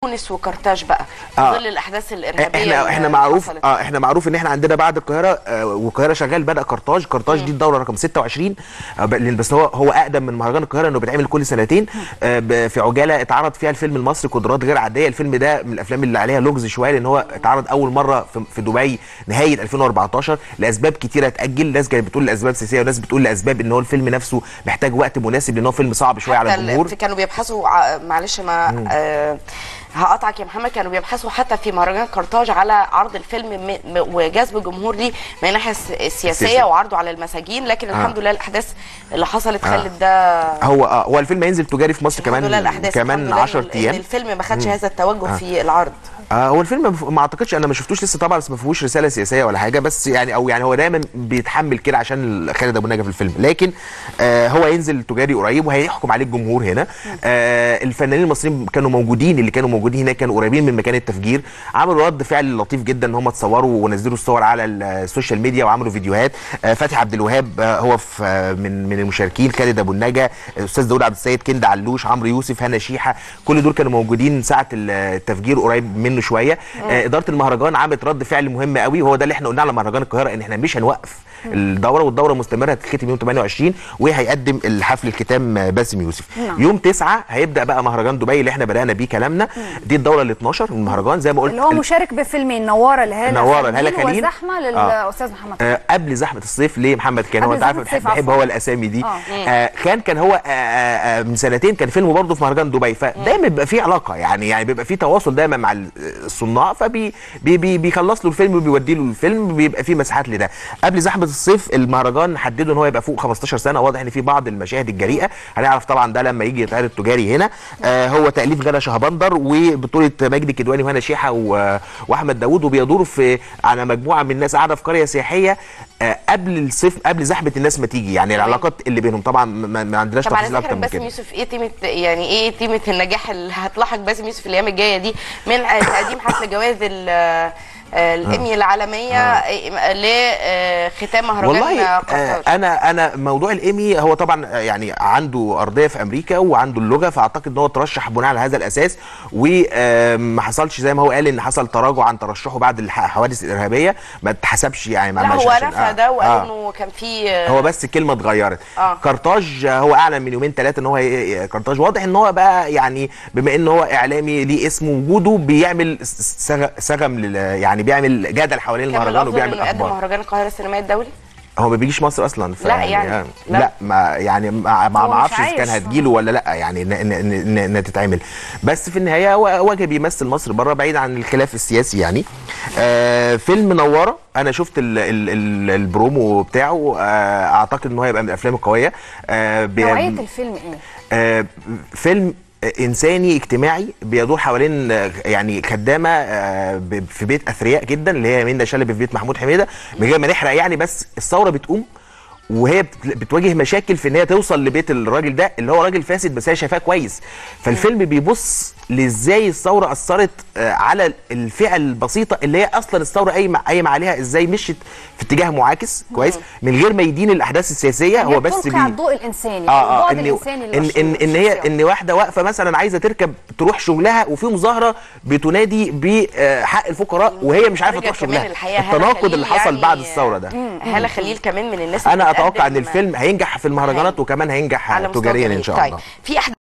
تونس وقرطاج بقى في آه. ظل الاحداث الارهابيه احنا اللي احنا معروف حصلت. اه احنا معروف ان احنا عندنا بعد القاهره آه والقاهره شغال بدا قرطاج قرطاج دي الدوره رقم 26 آه ب- لأن بس هو هو اقدم من مهرجان القاهره انه بيتعمل كل سنتين آه ب- في عجاله اتعرض فيها الفيلم المصري قدرات غير عاديه الفيلم ده من الافلام اللي عليها لغز شويه لان هو اتعرض اول مره في, في دبي نهايه 2014 لاسباب كتيره اتاجل ناس كانت بتقول لاسباب سياسيه وناس بتقول لاسباب ان هو الفيلم نفسه محتاج وقت مناسب لان هو فيلم صعب شويه على حتى ال- الجمهور كانوا بيبحثوا ع- معلش ما آه هقطعك يا محمد كانوا بيبحثوا حتى في مهرجان قرطاج على عرض الفيلم م- م- وجذب الجمهور ليه من الناحيه الس- السياسيه السياسية. وعرضه على المساجين لكن آه. الحمد لله الاحداث اللي حصلت خلت ده هو اه هو الفيلم هينزل تجاري في مصر الحمد لله كمان الاحداث كمان الحمد لله 10 إن- إن ايام الفيلم ما خدش هذا التوجه في العرض آه هو الفيلم ما- ما اعتقدش انا ما شفتوش لسه طبعا بس ما فيهوش رساله سياسيه ولا حاجه بس يعني او يعني هو دايما بيتحمل كده عشان خالد ابو النجا في الفيلم لكن آه هو ينزل تجاري قريب وهيحكم عليه الجمهور هنا آه الفنانين المصريين كانوا موجودين اللي كانوا موجودين هناك كانوا قريبين من مكان التفجير عملوا رد فعل لطيف جدا ان هم اتصوروا ونزلوا الصور على السوشيال ميديا وعملوا فيديوهات آه فتحي عبد الوهاب آه هو في آه من من المشاركين خالد ابو النجا الاستاذ داود عبد السيد كند علوش عمرو يوسف هنا شيحه كل دول كانوا موجودين ساعه التفجير قريب منه شويه آه اداره المهرجان عملت رد فعل مهم قوي وهو ده اللي احنا قلناه على مهرجان القاهره ان احنا مش هنوقف الدوره والدوره مستمره هتتختم يوم 28 وهيقدم الحفل الختام آه، باسم يوسف نعم. يوم 9 هيبدا بقى مهرجان دبي اللي احنا بدانا بيه كلامنا دي الدوره ال 12 من المهرجان زي ما قلت اللي هو مشارك بفيلمين نواره لهالة نوارة لهالة خليل. وزحمه آه. للاستاذ محمد آه قبل زحمه الصيف ليه محمد كان هو قبل انت عارف زحمة بحب, الصيف، بحب عفواً. هو الاسامي دي آه. آه كان كان هو آه آه آه، من سنتين كان فيلم برضه في مهرجان دبي فدايما بيبقى في علاقه يعني يعني بيبقى في تواصل دايما مع الصناع فبي بي بي بيخلص له الفيلم وبيودي له الفيلم بيبقى في مساحات لده قبل زحمه الصيف المهرجان حددوا ان هو يبقى فوق 15 سنه واضح ان في بعض المشاهد الجريئه هنعرف طبعا ده لما يجي يتعرض تجاري هنا آه هو تاليف غدا شهبندر وبطوله مجدي الكدواني وهنا شيحه و- واحمد داوود وبيدور في على مجموعه من الناس قاعده في قريه سياحيه آه قبل الصيف قبل زحمه الناس ما تيجي يعني العلاقات اللي بينهم طبعا ما, ما عندناش طب على تفاصيل اكتر فكره من باسم كده يوسف ايه تيمه يعني ايه تيمه النجاح اللي هتلاحق باسم يوسف الايام الجايه دي من آه، تقديم حفل جوائز ال- آه، الامي العالميه لختام مهرجان والله آه قرطاج انا انا موضوع الايمي هو طبعا آه، يعني عنده ارضيه في امريكا وعنده اللغه فاعتقد ان هو ترشح بناء على هذا الاساس وما حصلش زي ما هو قال ان حصل تراجع عن ترشحه بعد الح- الحوادث الارهابيه ما اتحسبش يعني ما لا عملش هو عشان- رفع ده وقال آه. انه كان في آه، هو بس كلمه اتغيرت آه. قرطاج آه، هو اعلن من يومين ثلاثه ان هو ي- قرطاج واضح ان هو بقى يعني بما ان هو اعلامي ليه اسم وجوده بيعمل س- سغ- سغم لل- يعني بيعمل جدل حوالين كان المهرجان الافضل وبيعمل انه يقدم اخبار مهرجان القاهره السينمائي الدولي هو ما بيجيش مصر اصلا ف لا يعني، آه. لا. لا, ما يعني ما ما هو ما مش اعرفش اذا عايش. كان هتجيله ولا لا يعني ان ان ان, إن, إن تتعمل بس في النهايه هو واجب يمثل مصر بره بعيد عن الخلاف السياسي يعني آه فيلم نواره انا شفت ال ال ال البرومو بتاعه آه اعتقد ان هو هيبقى من الافلام القويه آه بي- نوعيه الفيلم ايه؟ آه، فيلم انساني اجتماعي بيدور حوالين آه، يعني خدامه آه، ب- في بيت اثرياء جدا اللي هي منى شلبي في بيت محمود حميده من غير ما نحرق يعني بس الثوره بتقوم وهي بت- بتواجه مشاكل في ان هي توصل لبيت الراجل ده اللي هو راجل فاسد بس هي شايفاه كويس فالفيلم بيبص لازاي الثوره اثرت آه، على الفئه البسيطه اللي هي اصلا الثوره قايمه قايمه عليها ازاي مشت في اتجاه معاكس كويس من غير ما يدين الاحداث السياسيه هو بس تلقي بي على الضوء الانساني اه اه البعد ان الانساني ان ان, إن هي للشخصية. ان واحده واقفه مثلا عايزه تركب تروح شغلها وفي مظاهره بتنادي بحق الفقراء وهي مش عارفه خارجة تروح كمان شغلها الحقيقة هالة التناقض خليل اللي حصل يعني- بعد الثوره ده هاله خليل كمان من الناس انا اللي اتوقع ان بتقدم الفيلم هينجح في المهرجانات وكمان هينجح على مستوى تجاريا جميل. ان شاء طيب الله في أحد